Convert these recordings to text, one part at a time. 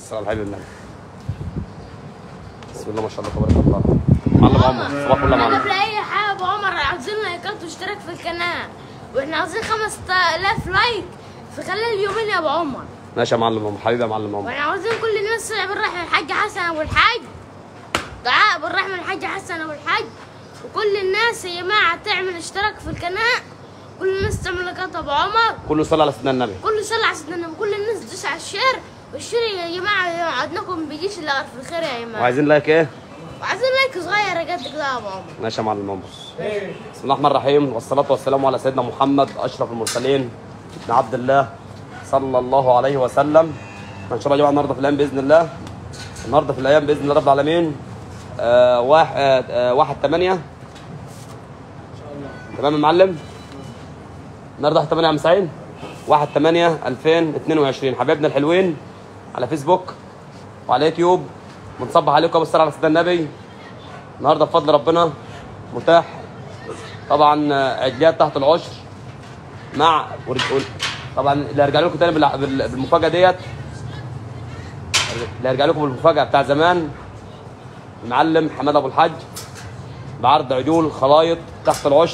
الصلاه على الحبيب النبي بسم الله ما شاء الله تبارك الله معلم عمر صباح الفل يا احنا معلم قبل اي حاجه يا ابو عمر عاوزين لايكات واشتراك في القناه واحنا عاوزين 5000 لايك في خلال يومين يا ابو عمر ماشي يا معلم عمر حبيبي يا معلم عمر واحنا عاوزين كل الناس تدعي بالرحمه الحاج حسن ابو الحاج دعاء بالرحمه الحاج حسن ابو الحاج وكل الناس يا جماعه تعمل اشتراك في القناه كل الناس تعمل لايكات يا ابو عمر كله صلى على سيدنا النبي كل صلاه على سيدنا النبي كل الناس تدوس على الشير والشير يا جماعه عدناكم ما بيجيش الا غير في الخير يا جماعه وعايزين لايك ايه وعايزين لايك صغير قد كده يا ابو عمر ماشي يا معلم عمر بسم الله الرحمن الرحيم والصلاة والسلام على سيدنا محمد أشرف المرسلين ابن عبد الله صلى الله عليه وسلم إن شاء الله يا جماعة النهاردة في الأيام بإذن الله النهاردة في الأيام بإذن الله رب العالمين آه واحد آه آه واحد ثمانية تمام يا معلم النهاردة واحد ثمانية يا عم سعيد واحد ثمانية 2022 حبايبنا الحلوين على فيسبوك وعلى يوتيوب بنصبح عليكم بالصلاة على سيدنا النبي النهارده بفضل ربنا متاح طبعا عجلات تحت العشر مع ورج- ور- طبعا اللي هرجع لكم تاني بالع- بال- بالمفاجاه ديت اللي هرجع لكم بالمفاجاه بتاع زمان المعلم حماد ابو الحاج بعرض عجول خلايط تحت العشر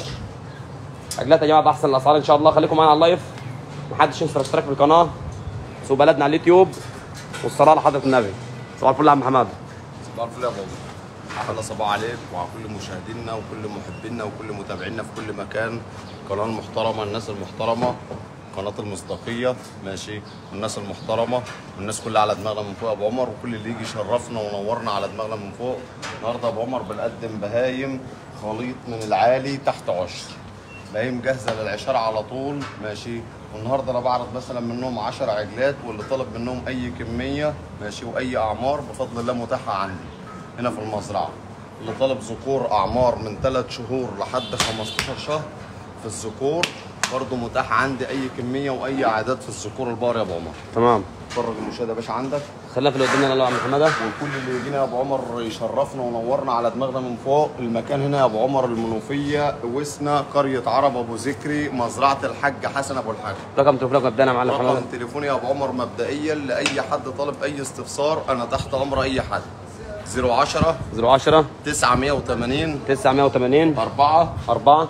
عجلات يا جماعه باحسن الاسعار ان شاء الله خليكم معانا على اللايف محدش ينسى الاشتراك في القناه سوق بلدنا على اليوتيوب والصلاه على حضره النبي صباح الفل يا عم حماد صباح الفل يا بابا احلى صباح عليك وعلى كل مشاهدينا وكل محبينا وكل متابعينا في كل مكان قناه المحترمه الناس المحترمه قناه المصداقيه ماشي والناس المحترمه والناس كلها على دماغنا من فوق يا ابو عمر وكل اللي يجي يشرفنا ونورنا على دماغنا من فوق النهارده يا ابو عمر بنقدم بهايم خليط من العالي تحت عشر بهايم جاهزه للعشار على طول ماشي والنهارده انا بعرض مثلا منهم 10 عجلات واللي طلب منهم اي كميه ماشي واي اعمار بفضل الله متاحه عندي هنا في المزرعه اللي طالب ذكور اعمار من 3 شهور لحد 15 شهر في الذكور برضه متاح عندي اي كميه واي اعداد في الذكور البار يا ابو عمر تمام اتفرج المشاهده يا باشا عندك خلينا في اللي قدامنا يلا يا عم حماده وكل اللي يجينا يا ابو عمر يشرفنا ونورنا على دماغنا من فوق المكان هنا يا ابو عمر المنوفيه وسنا قريه عرب ابو ذكري مزرعه الحاج حسن ابو الحاج رقم تليفونك مبدئيا يا معلم حماده رقم تليفوني يا ابو عمر مبدئيا لاي حد طالب اي استفسار انا تحت امر اي حد 010 010 980 980 4 4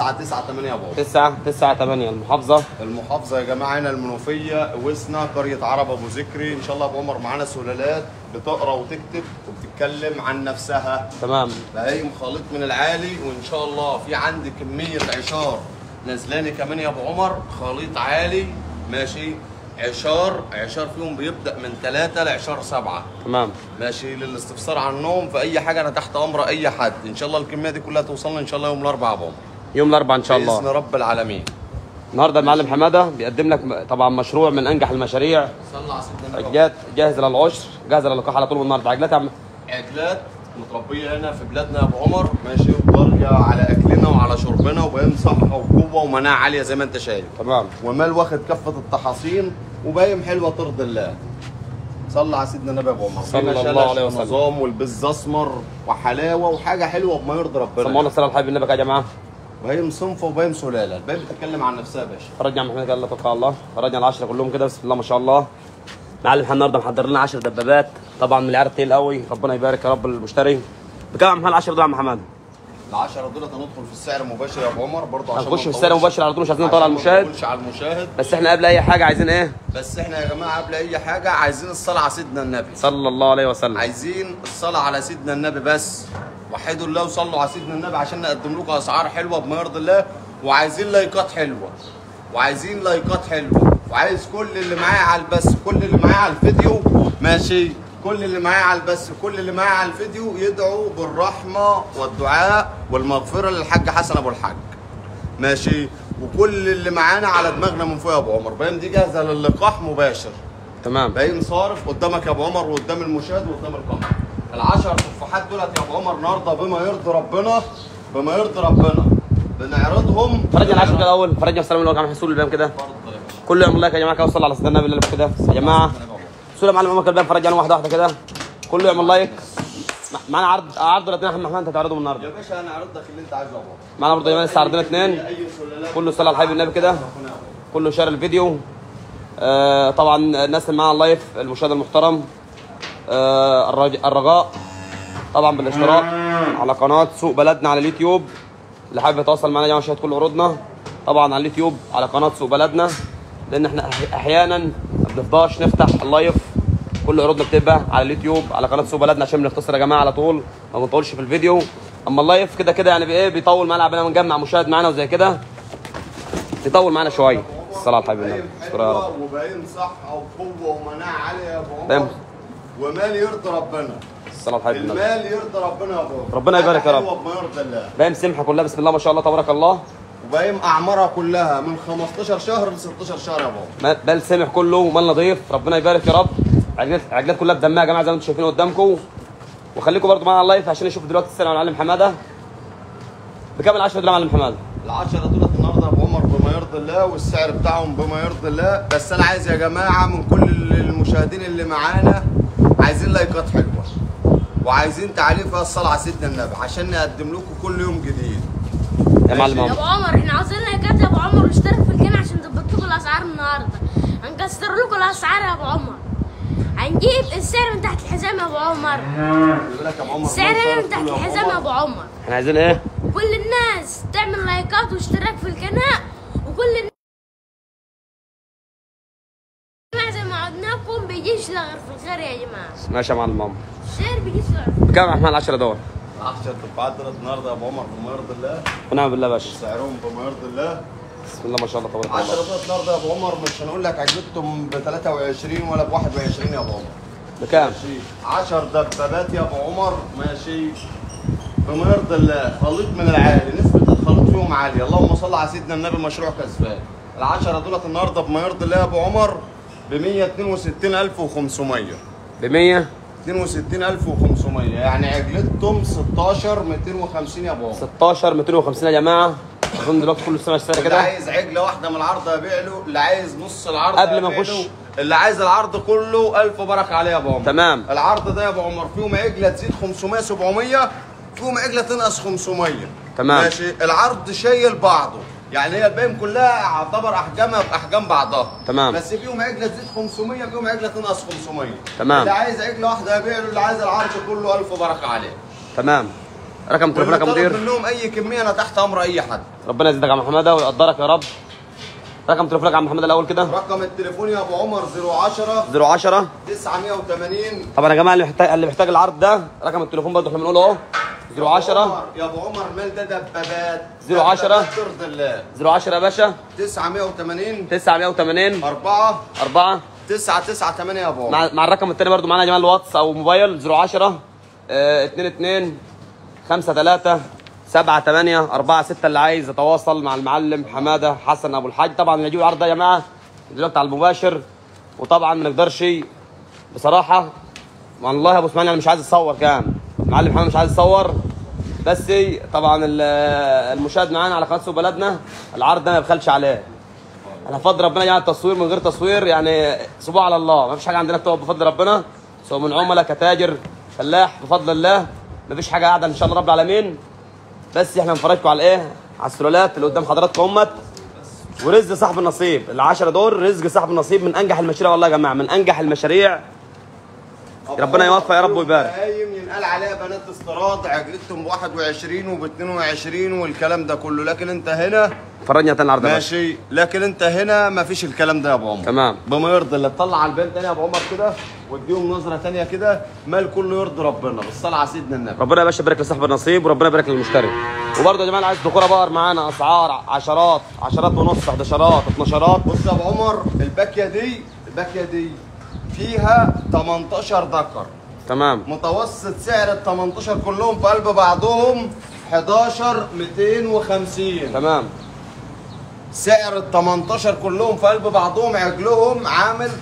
998 يا ابو عمر 9 9 8 المحافظة المحافظه يا جماعه هنا المنوفيه وسنا قريه عرب ابو ذكري ان شاء الله يا ابو عمر معانا سلالات بتقرا وتكتب وبتتكلم عن نفسها تمام بهايم خليط من العالي وان شاء الله في عندي كميه عشار نزلاني كمان يا ابو عمر خليط عالي ماشي عشار عشار فيهم بيبدا من ثلاثة لعشار سبعة تمام ماشي للاستفسار عنهم في اي حاجه انا تحت امر اي حد ان شاء الله الكميه دي كلها توصلنا ان شاء الله يوم الاربعاء يا ابو عمر يوم الأربعاء إن شاء باذن الله رب العالمين النهاردة المعلم حمادة بيقدم لك م- طبعا مشروع من أنجح المشاريع صلى على سيدنا النبي. عجلات جاهزة للعشر جاهزة للقاح على طول من النهاردة عجلات يا عم عجلات متربيه هنا في بلادنا يا ابو عمر ماشي وطاريه على اكلنا وعلى شربنا وباين صحه وقوه ومناعه عاليه زي ما انت شايف تمام ومال واخد كفه التحاصين وبايم حلوه ترضي الله صلى على سيدنا النبي ابو عمر صلى فينا الله شلش عليه وسلم. ونظام والبز اسمر وحلاوه وحاجه حلوه بما يرضي سمونا ربنا الصلاة على الحبيب النبي يا جماعة بايم صنفه وبايم سلاله الباقي بتتكلم عن نفسها يا باشا فرجنا يا عم حماد الله توكل على الله فرجنا العشرة كلهم كده بسم الله ما شاء الله معلم حماد النهارده محضر لنا 10 دبابات طبعا من العيار التقيل قوي ربنا يبارك يا رب المشتري بكام يا عم محمد 10 دول يا عم حماد العشرة دول هندخل في السعر مباشر يا ابو عمر برضه عشان هنخش ما في السعر نطولش. مباشر على طول مش عايزين نطول على عشان ما المشاهد نطولش على المشاهد بس احنا قبل اي حاجه عايزين ايه بس احنا يا جماعه قبل اي حاجه عايزين الصلاه على سيدنا النبي صلى الله عليه وسلم عايزين الصلاة على سيدنا النبي بس وحدوا الله وصلوا على سيدنا النبي عشان نقدم لكم اسعار حلوه بما يرضي الله وعايزين لايكات حلوه وعايزين لايكات حلوه وعايز كل اللي معايا على البث كل اللي معايا على الفيديو ماشي كل اللي معايا على البث كل اللي معايا على الفيديو يدعوا بالرحمه والدعاء والمغفره للحاج حسن ابو الحاج ماشي وكل اللي معانا على دماغنا من فوق يا ابو عمر باين دي جاهزه للقاح مباشر تمام باين صارف قدامك يا ابو عمر وقدام المشاهد وقدام القمر العشر تفاحات دولت يا ابو عمر النهارده بما يرضي ربنا بما يرضي ربنا بنعرضهم فرجنا العشرة كده الاول فرجنا السلام عليكم عم حسول البام كده اتفضل يا باشا. كله يعمل لايك يا جماعه كده وصل على سيدنا النبي اللي كده يا جماعه سول يا معلم امك البام فرج عليهم واحده واحده كده كله يعمل لايك معانا عرض عرض ولا اتنين يا محمد انت هتعرضهم النهارده يا باشا انا عرض لك اللي انت عايزه يا ابو عمر معانا برضه يا جماعه لسه عرضنا اثنين اي سلالات كله صلى على الحبيب النبي كده كله شار الفيديو آه طبعا الناس اللي معانا اللايف المشاهد المحترم آه الرج... الرجاء طبعا بالاشتراك على قناه سوق بلدنا على اليوتيوب اللي حابب يتواصل معانا يا جماعه يشاهد كل عروضنا طبعا على اليوتيوب على قناه سوق بلدنا لان احنا أح- احيانا ما بنفضاش نفتح اللايف كل عروضنا بتبقى على اليوتيوب على قناه سوق بلدنا عشان بنختصر يا جماعه على طول ما بنطولش في الفيديو اما اللايف كده كده يعني بايه بيطول معانا عبال ما نجمع مشاهد معانا وزي كده بيطول معانا شويه الصلاه على الحبيب النبي باين شكرا يا رب حلوة وباين صحة وقوة ومناعة عالية يا ابو تمام. عمر ومال يرضي ربنا الصلاه على الحبيب النبي المال يرضي ربنا يا ابو عمر ربنا يبارك يا رب. حلوة بما يرضي الله باين سمحه كلها بسم الله ما شاء الله تبارك الله وباين اعمارها كلها من 15 شهر ل 16 شهر يا ابو عمر ما- بل سمح كله مال نظيف ربنا يبارك يا رب عجلات عجلات كلها بدمها يا جماعه زي ما انتم شايفين قدامكم وخليكم برضو معانا على اللايف عشان نشوف دلوقتي السلام على المعلم حماده بكام ال 10 دول يا معلم حماده العشرة دولت النهارده يا ابو عمر بما يرضي الله والسعر بتاعهم بما يرضي الله بس انا عايز يا جماعه من كل المشاهدين اللي معانا عايزين لايكات حلوه وعايزين تعليق فيها الصلاه على سيدنا النبي عشان نقدم لكم كل يوم جديد يا معلم يا عمر ابو عمر احنا عاوزين لايكات يا ابو عمر واشترك في القناه عشان نظبط لكم الاسعار النهارده هنكسر لكم الاسعار يا ابو عمر هنجيب السعر من تحت الحزام يا ابو عمر بيقول لك يا ابو عمر السعر الله من يصرف تحت كله يا أبو الحزام يا عمر. ابو عمر احنا عايزين ايه وكل الناس تعمل لايكات واشتراك في القناه وكل الناس زي ما عودناكم بيجيش لا غير في الخير يا جماعه ماشي يا معلم عمر الشير بيجيش لا غير بكام يا احمد ال 10 دول العشرة دفعات دولت النهارده يا ابو عمر بما يرضي الله ونعم بالله يا باشا سعرهم بما يرضي الله بسم الله ما شاء الله تبارك 10 الله دولت النهارده يا ابو عمر مش هنقول لك عجبتهم ب 23 ولا ب 21 يا ابو عمر بكام ماشي 10 دبابات يا ابو عمر ماشي بما يرضي الله خليط من العالي نسبة الخليط فيهم عالية اللهم صل على سيدنا النبي مشروع كسبان العشرة دولت النهارده بما يرضي الله يا ابو عمر ب 162500 ب 100 62500 يعني عجلتهم 16 250 يا ابو عمر 16 250 يا جماعه اظن دلوقتي كله سمع السعر اللي كده عايز عجله واحده من العرض ابيع له اللي عايز نص العرض قبل ما أبيع نخش. له. اللي عايز العرض كله الف بركه عليه يا ابو عمر تمام. العرض ده يا ابو عمر فيهم عجله تزيد 500 700 فيهم عجله تنقص 500 تمام. ماشي العرض شايل بعضه يعني هي الباقي كلها اعتبر احجامها باحجام بعضها تمام. بس فيهم عجله تزيد 500 فيهم عجله تنقص 500 تمام. اللي عايز عجله واحده ابيع له اللي عايز العرض كله الف بركه عليه تمام رقم تليفونك يا واللي طلب مدير منهم اي كميه انا تحت امر اي حد ربنا يزيدك يا عم حماده ويقدرك يا رب رقم تليفونك يا عم حماده الاول كده رقم التليفون يا ابو عمر 010 010 980 طبعا يا جماعه اللي محتاج اللي محتاج العرض ده رقم التليفون برضه احنا بنقوله اهو 010 يا ابو عمر مال ده دبابات 010 دبابات ترضي الله 010 يا باشا 980 980 4 4 998 يا ابو عمر مع, مع الرقم الثاني برضه معانا يا جماعه الواتس او موبايل 010 22 5 3 7 8 4 6 اللي عايز يتواصل مع المعلم حماده حسن ابو الحاج طبعا اللي يجيب العرض ده يا جماعه دلوقتي على المباشر وطبعا ما نقدرش بصراحه والله يا ابو اسماعيل انا مش عايز اتصور كان المعلم حماده مش عايز يصور بس طبعا ال- المشاهد معانا على قناه سوق بلدنا العرض ده ما يبخلش عليه انا بفضل ربنا يعني التصوير من غير تصوير يعني سبوع على الله ما فيش حاجه عندنا بتقف بفضل ربنا سواء من عملاء كتاجر فلاح بفضل الله ما فيش حاجه قاعده ان شاء الله رب العالمين بس احنا بنفرجكم على ايه على السلالات اللي قدام حضراتكم امت ورزق صاحب النصيب العشرة دول رزق صاحب النصيب من انجح المشاريع والله يا جماعه من انجح المشاريع أبو ربنا عمر يوفق يا رب فيهم ويبارك. بهايم ينقال عليها بنات استيراد عجلتهم ب 21 وب 22 والكلام ده كله لكن انت هنا فرجنا تاني العرض يا باشا ماشي لكن انت هنا ما فيش الكلام ده يا ابو عمر تمام. بما يرضي الله تطلع على البال تاني يا ابو عمر كده واديهم نظره تانيه كده مال كله يرضي ربنا بالصلاه على سيدنا النبي ربنا يا باشا يبارك لصاحب النصيب وربنا يبارك للمشتري وبرضه يا جماعه اللي عايز دكوره بقر معانا اسعار عشرات عشرات ونص 11 12 بص يا ابو عمر الباكيه دي الباكيه دي فيها 18 ذكر تمام متوسط سعر ال 18 كلهم في قلب بعضهم 11 250 تمام سعر ال 18 كلهم في قلب بعضهم عجلهم عامل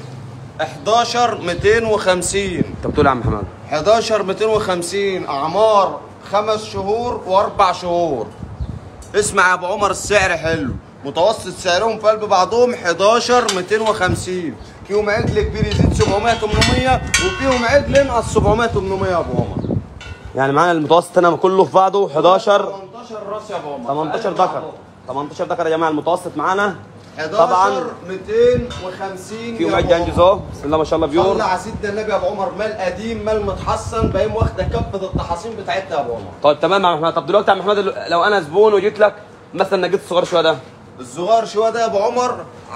11 250 انت بتقول يا عم حماد 11 250 اعمار خمس شهور واربع شهور اسمع يا ابو عمر السعر حلو متوسط سعرهم في قلب بعضهم 11 250 فيهم عجل كبير يزيد 700 800 وفيهم عجل ينقص 700 800 يا ابو عمر يعني معانا المتوسط هنا كله في بعضه 11 18 راس يا ابو عمر 18 ذكر 18 ذكر يا جماعه المتوسط معانا 11 طبعا 250 في يا معد أبو انجز عمر. اهو بسم الله ما شاء الله صلى بيور على سيدنا النبي يا ابو عمر مال قديم مال متحصن باين واخده كفه التحاصين بتاعتنا يا ابو عمر طيب تمام يا عم احمد طب دلوقتي يا عم احمد لو انا زبون وجيت لك مثلا نجيت الصغير شويه ده الصغير شويه ده يا ابو عمر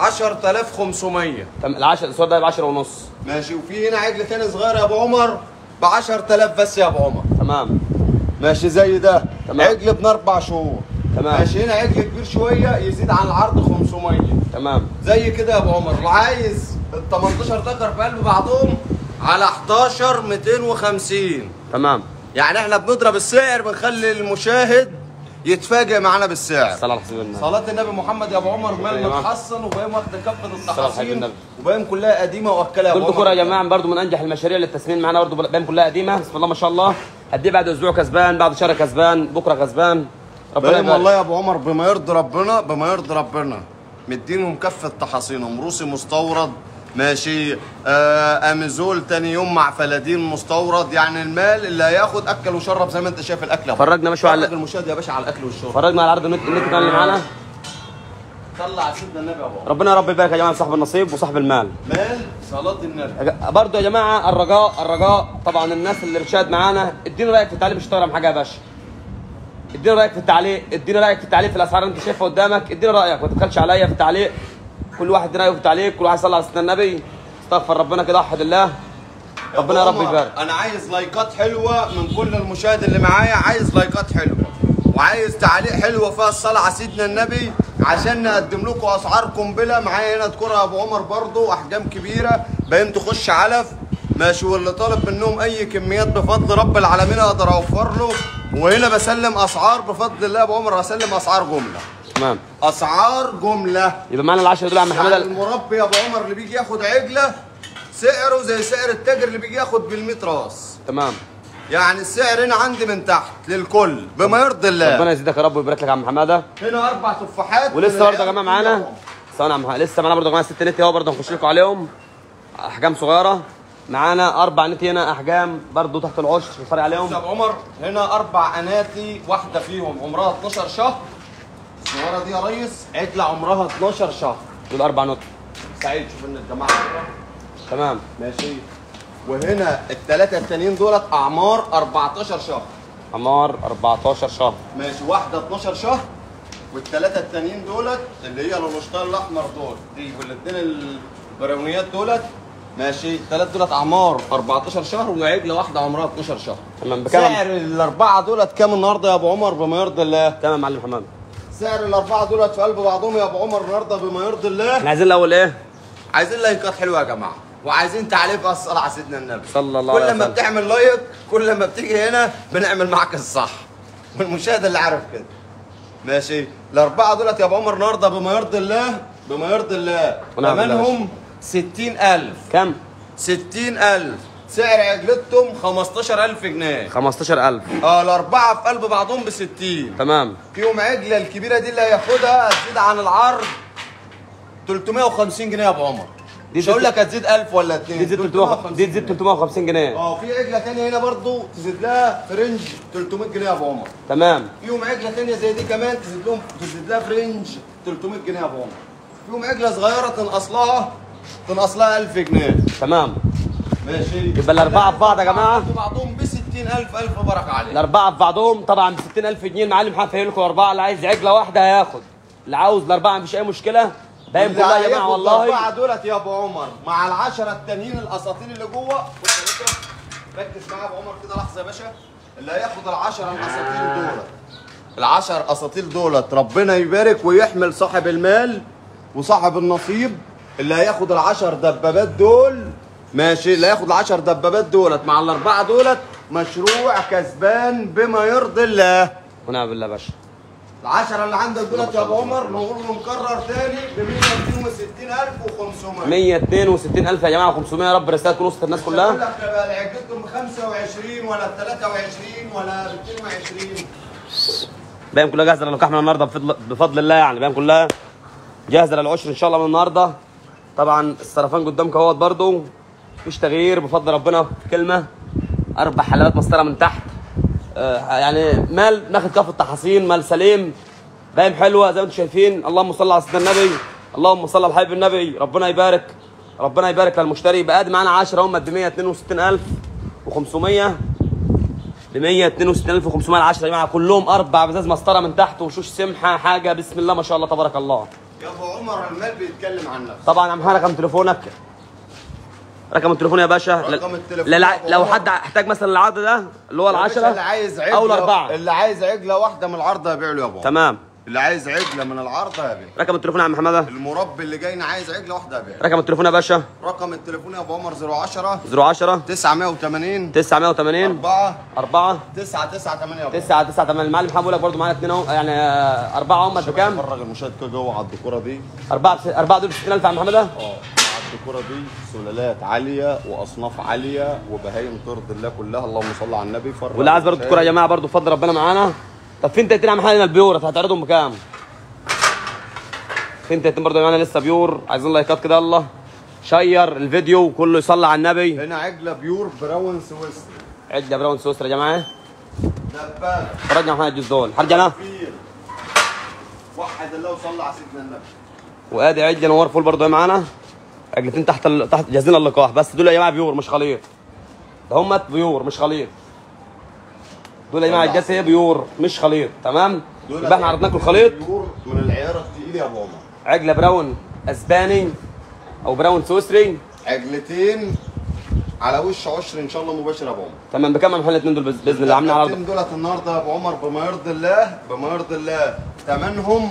10500 تمام العشر الصغير ده ب 10 ونص ماشي وفي هنا عجل تاني صغير يا ابو عمر ب 10000 بس يا ابو عمر تمام ماشي زي ده تمام. عجل ابن اربع شهور تمام. ماشي هنا عجل كبير شويه يزيد عن العرض 500 تمام زي كده يا ابو عمر اللي عايز ال 18 ذكر في قلب بعضهم على 11 250 تمام يعني احنا بنضرب السعر بنخلي المشاهد يتفاجئ معانا بالسعر صلى الله عليه وسلم صلاة النبي محمد يا ابو عمر مال أيوة. متحصن وباين واخده كفه صلاة التحاصين النبي. وباين كلها قديمه واكله يا ابو كل عمر دكتور يا جماعه برضو من انجح المشاريع للتسمين معانا برضو باين كلها قديمه بسم الله ما شاء الله هديه بعد اسبوع كسبان بعد شهر كسبان بكره كسبان ربنا باين يبارك والله يا ابو عمر بما يرضي ربنا بما يرضي ربنا مدينهم كفه تحاصينهم روسي مستورد ماشي آه اميزول تاني يوم مع فلادين مستورد يعني المال اللي هياخد اكل وشرب زي ما انت شايف الاكل يا أبو. فرجنا مشوا على- فرج المشاهد يا باشا على الاكل والشرب فرجنا على عرض النت النت كان اللي معانا طلع على سيدنا النبي يا ابو عمر ربنا يا رب يبارك يا جماعه صاحب النصيب وصاحب المال مال صلاه النبي يا ج- برضو يا جماعه الرجاء الرجاء طبعا الناس اللي بتشاهد معانا ادينا رايك في التعليق مش هتغرم حاجه يا باشا ادينا رايك في التعليق ادينا رايك في التعليق في الاسعار اللي انت شايفها قدامك ادينا رايك ما تبخلش عليا في التعليق كل واحد ادينا رايه في التعليق كل واحد صلى على سيدنا النبي استغفر ربنا كده وحد الله ربنا يا رب عمر، يبارك انا عايز لايكات حلوه من كل المشاهد اللي معايا عايز لايكات حلوه وعايز تعليق حلوه فيها الصلاه على سيدنا النبي عشان نقدم لكم اسعار قنبله معايا هنا تكون يا ابو عمر برضو احجام كبيره باين تخش علف ماشي واللي طالب منهم اي كميات بفضل رب العالمين اقدر اوفر له وهنا بسلم اسعار بفضل الله يا ابو عمر بسلم اسعار جمله تمام اسعار جمله يبقى معانا العشرة دول يا عم يعني حماده المربي يا ابو عمر اللي بيجي ياخد عجله سعره زي سعر التاجر اللي بيجي ياخد بال راس تمام يعني السعر هنا عندي من تحت للكل بما يرضي ربنا الله يزيدك يا رب ويبارك لك يا عم حماده هنا اربع تفاحات ولسه من برضه يا العيال جماعه معانا كلهم. ثواني يا عم حمادة. لسه معانا برضه يا جماعه ست نت اهو برضه هنخش لكم عليهم احجام صغيره معانا اربع نت هنا احجام برضه تحت العشر نتفرج عليهم بص يا ابو عمر هنا اربع اناتي واحده فيهم عمرها 12 شهر الصغيره دي يا ريس عجله عمرها 12 شهر دول اربع نت سعيد شوف ان الجماعه بره. تمام ماشي وهنا الثلاثه التانيين دولت اعمار 14 شهر عمار 14 شهر ماشي واحده 12 شهر والثلاثه التانيين دولت اللي هي القشطان الاحمر دول دي والاثنين البراونيات دولت ماشي الثلاث دولت اعمار 14 شهر وعجله واحده عمرها 12 شهر تمام بكام سعر الاربعه دولت كام النهارده يا ابو عمر بما يرضي الله تمام يا معلم حماد سعر الاربعه دولت في قلب بعضهم يا ابو عمر النهارده بما يرضي الله احنا عايزين الاول ايه عايزين لايكات حلوه يا جماعه وعايزين تعليق بقى الصلاه على سيدنا النبي صلى الله عليه كل ما وسلم. بتعمل لايك كل ما بتيجي هنا بنعمل معاك الصح والمشاهد اللي عارف كده ماشي الاربعه دولت يا ابو عمر النهارده بما يرضي الله بما يرضي الله ونعم بالله يا ثمنهم 60000 كام 60000 سعر عجلتهم 15000 جنيه 15000 اه الاربعه في قلب بعضهم ب 60 تمام فيهم عجله الكبيره دي اللي هياخدها هتزيد عن العرض 350 جنيه يا ابو عمر دي مش هقول زيت- لك هتزيد 1000 ولا 2 دي تزيد 350 دي تزيد 350 جنيه اه في عجله ثانيه هنا برضو تزيد لها في رينج 300 جنيه يا ابو عمر تمام فيهم عجله ثانيه زي دي كمان تزيد لهم تزيد لها في رينج 300 جنيه يا ابو عمر فيهم عجله صغيره تنقص لها تنقص لها 1000 جنيه تمام ماشي يبقى الأربعة في بعض يا جماعة؟ في بعضهم ب 60000 الف بركه عليك الاربعه في بعضهم طبعا ب 60000 جنيه المعلم حافظ لكم اربعه اللي عايز عجله واحده هياخد اللي عاوز الاربعه مفيش اي مشكله باين اللي كلها يا جماعه هياخد والله الاربعه دولت يا ابو عمر مع العشره التانيين الاساطير اللي جوه بص يا باشا ركز معايا يا ابو عمر كده لحظه يا باشا اللي هياخد العشره الاساطير دولت العشر اساطير دولت ربنا يبارك ويحمل صاحب المال وصاحب النصيب اللي هياخد العشر دبابات دول ماشي اللي هياخد العشر دبابات دولت مع الاربعه دولت مشروع كسبان بما يرضي الله ونعم بالله يا باشا العشرة اللي عندك دولت يا ابو عمر نقول له نكرر تاني ب 162500 162000 يا جماعه 500 يا رب رساله تكون وسط الناس بقول كلها لك بقى عجبتهم 25 ولا 23 ولا 22 باين كلها جاهزه للقاح من النهارده بفضل, بفضل الله يعني باين كلها جاهزه للعشر ان شاء الله من النهارده طبعا السرفان قدامك اهوت برضو مفيش تغيير بفضل ربنا في كلمه اربع حلقات مسطره من تحت آه يعني مال ناخد كافه التحاصين مال سليم باين حلوه زي ما انتم شايفين اللهم صل على سيدنا النبي اللهم صل على حبيب النبي ربنا يبارك ربنا يبارك للمشتري يبقى ادي معانا 10 هم ب 162500 ب 162500 ال 10 يا جماعه كلهم اربع بزاز مسطره من تحت وشوش سمحه حاجه بسم الله ما شاء الله تبارك الله يا ابو عمر المال بيتكلم عن نفسه طبعا يا محمد رقم تليفونك رقم التليفون يا باشا رقم التليفون لا- يا أبو لو عمر. حد احتاج مثلا العرض ده اللي هو يا باشا العشرة اللي عايز عجله او الاربعه اللي عايز عجله واحده من العرض هبيع له يا ابو عمر. تمام اللي عايز عجله من العرض هبيع رقم التليفون يا عم حماده المربي اللي جاينا عايز عجله واحده هبيع رقم التليفون يا باشا رقم التليفون يا ابو عمر 010 010 980 980 4 4 998 يا ابو 9 9 8 المعلم محمد بيقول لك برضه معانا اثنين اهو يعني آه، اربعه هم بكام؟ فرج المشاهد كده جوه على الديكوره دي اربعه بس- اربعه دول ب 60000 يا عم حماده اه على الديكوره دي سلالات عاليه واصناف عاليه وبهايم ترضي الله كلها اللهم صل على النبي فرج واللي عايز برضه المشاهد. الكوره يا جماعه برضه بفضل ربنا معانا طب فين تلاتين يا عم حماده البيور هتعرضهم بكام؟ فين تلاتين برضه معانا لسه بيور عايزين لايكات كده يلا شير الفيديو كله يصلي على النبي هنا عجله بيور براون سويسري عده براون سويسرا يا جماعه دبانه فرجنا محمد الجوز دول حرجنا كبير وحد الله وصلى على سيدنا النبي وادي عده نور فول برضه معانا عجلتين تحت ال... تحت جاهزين اللقاح بس دول يا جماعه بيور مش خليط ده هم بيور مش خليط دول يا جماعه الجاس هي بيور مش خليط تمام دول يبقى احنا عرضنا لكم الخليط بيور من العيار التقيل يا ابو عمر عجله براون اسباني او براون سويسري عجلتين على وش عشر ان شاء الله مباشر يا ابو عمر تمام بكام محل الاثنين دول بإذ- باذن الله عاملين على العرضين دولت النهارده يا ابو عمر بما يرضي الله بما يرضي الله ثمنهم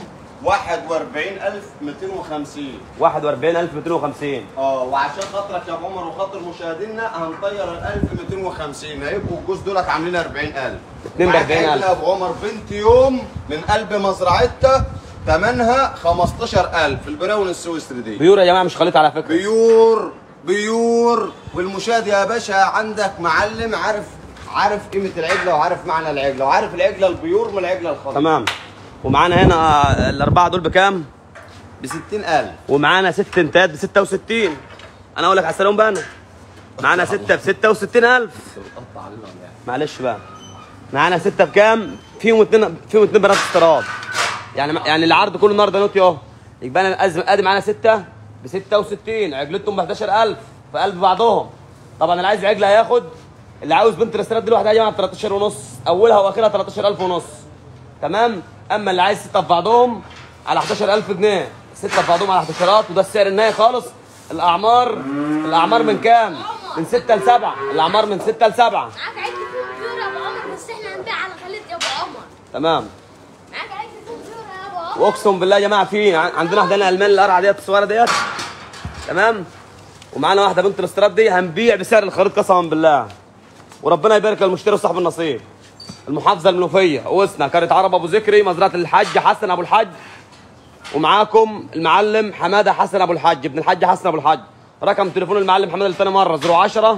41250 41250 اه وعشان خاطرك يا ابو عمر وخاطر مشاهدينا هنطير ال 1250 هيبقوا الجوز دولت عاملين 40000 اتنين ب 40,000. معاك عجلة يا ابو عمر بنت يوم من قلب مزرعتها ثمنها 15000 البراون السويسري دي بيور يا جماعه مش خليط على فكره بيور بيور والمشاهد يا باشا عندك معلم عارف عارف قيمة العجلة وعارف معنى العجلة وعارف العجلة البيور من العجلة الخضراء تمام ومعانا هنا آه، الاربعه دول بكام ب 60000 ومعانا ست انتات ب 66 انا اقول لك على السلام بقى أنا. معانا ستة ب 66000 بتقطع علينا ولا ايه؟ معلش بقى معانا ستة بكام فيهم اتنين فيهم اتنين بنات استيراد يعني يعني العرض كله النهارده نوتي اهو يبقى انا ادي ادي معانا ستة ب 66 عجلتهم ب 11000 في قلب بعضهم طبعا اللي عايز عجله هياخد اللي عاوز بنت الاستيراد دي لوحدها يا جماعه ب 13 ونص اولها واخرها 13000 ونص تمام اما اللي عايز ستة في بعضهم على 11000 جنيه ستة في بعضهم على 11 وده السعر النهائي خالص الاعمار الاعمار من كام؟ من 6 ل 7 الاعمار من 6 ل 7 معاك عدة فيهم بيور يا ابو عمر بس احنا هنبيع على خليط يا ابو عمر تمام معاك عدة فيهم بيور يا ابو عمر واقسم بالله يا جماعه في ع- عندنا واحده هنا المان القرعه ديت الصغيره ديت تمام ومعانا واحده بنت الاستيراد دي هنبيع بسعر الخريط قسما بالله وربنا يبارك للمشتري وصاحب النصيب المحافظه المنوفيه وسنا كانت عرب ابو ذكري مزرعه الحاج حسن ابو الحاج ومعاكم المعلم حماده حسن ابو الحاج ابن الحاج حسن ابو الحاج رقم تليفون المعلم حماده لثاني مره 010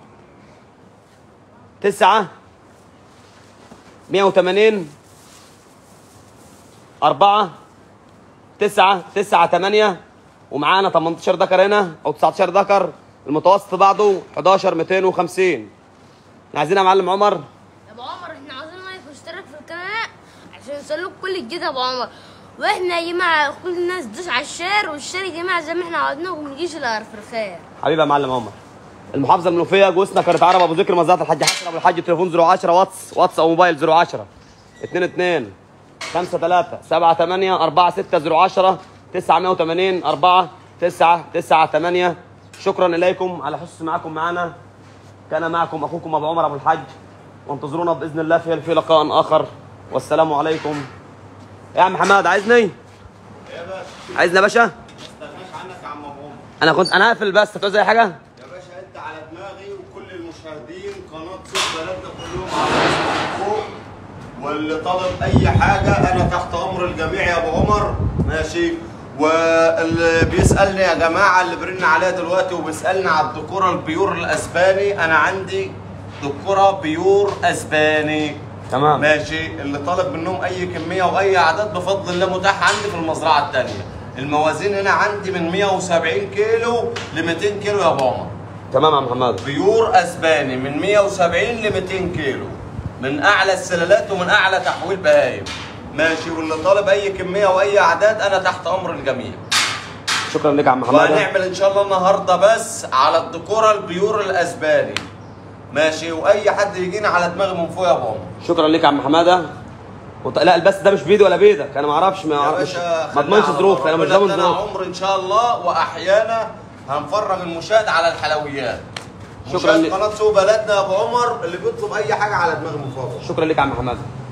9 180 أربعة تسعة تسعة تمانية ومعانا 18 ذكر هنا أو 19 ذكر المتوسط بعده 11 250 احنا عايزين يا معلم عمر يا ابو عمر احنا عاوزين لايك واشتراك في القناه عشان يوصلوك كل جديد يا ابو عمر واحنا يا جماعه كل الناس تدوس على الشير والشير يا جماعه زي ما احنا عودناكم وما نجيش الا في الخير حبيبي يا معلم عمر المحافظة المنوفية جوزنا كانت عرب أبو ذكر مزرعة الحاج حسن أبو الحاج تليفون 010 واتس واتس أو موبايل 010 22 5 3 7 8 4 6 010 980 4 9 9 8 شكرا إليكم على حسن معكم معنا كان معكم أخوكم أبو عمر أبو الحاج وانتظرونا بإذن الله في في لقاء آخر والسلام عليكم يا عم حماد عايزني؟ يا باشا عايزني يا باشا؟ ما استغناش عنك يا عم ابو عمر أنا كنت أنا هقفل بس هتعوز أي حاجة؟ يا باشا انت على دماغي وكل المشاهدين قناه صوت بلدنا كلهم على راسنا فوق واللي طالب اي حاجه انا تحت امر الجميع يا ابو عمر ماشي واللي بيسالني يا جماعه اللي برن عليا دلوقتي وبيسالني على الدكوره البيور الاسباني انا عندي دكوره بيور اسباني تمام. ماشي اللي طالب منهم اي كميه واي اعداد بفضل الله متاح عندي في المزرعه الثانيه الموازين هنا عندي من 170 كيلو ل 200 كيلو يا ابو عمر تمام يا عم حماد بيور اسباني من 170 ل 200 كيلو من اعلى السلالات ومن اعلى تحويل بهايم ماشي واللي طالب اي كميه واي اعداد انا تحت امر الجميع شكرا لك يا عم حماده وهنعمل ان شاء الله النهارده بس على الديكور البيور الاسباني ماشي واي حد يجينا على دماغي من فوق يا بابا شكرا لك يا عم حماده وط... لا البث ده مش بايدي ولا بايدك انا ما اعرفش ما يا اعرفش باشا ما اضمنش خليها ظروف على انا مش ربنا ضامن ادانا ظروف عمر ان شاء الله واحيانا هنفرج المشاهد على الحلويات شكراً شكرا لك. قناه سوق بلدنا يا ابو عمر اللي بيطلب اي حاجه على دماغي من فوق شكرا لك يا عم حماده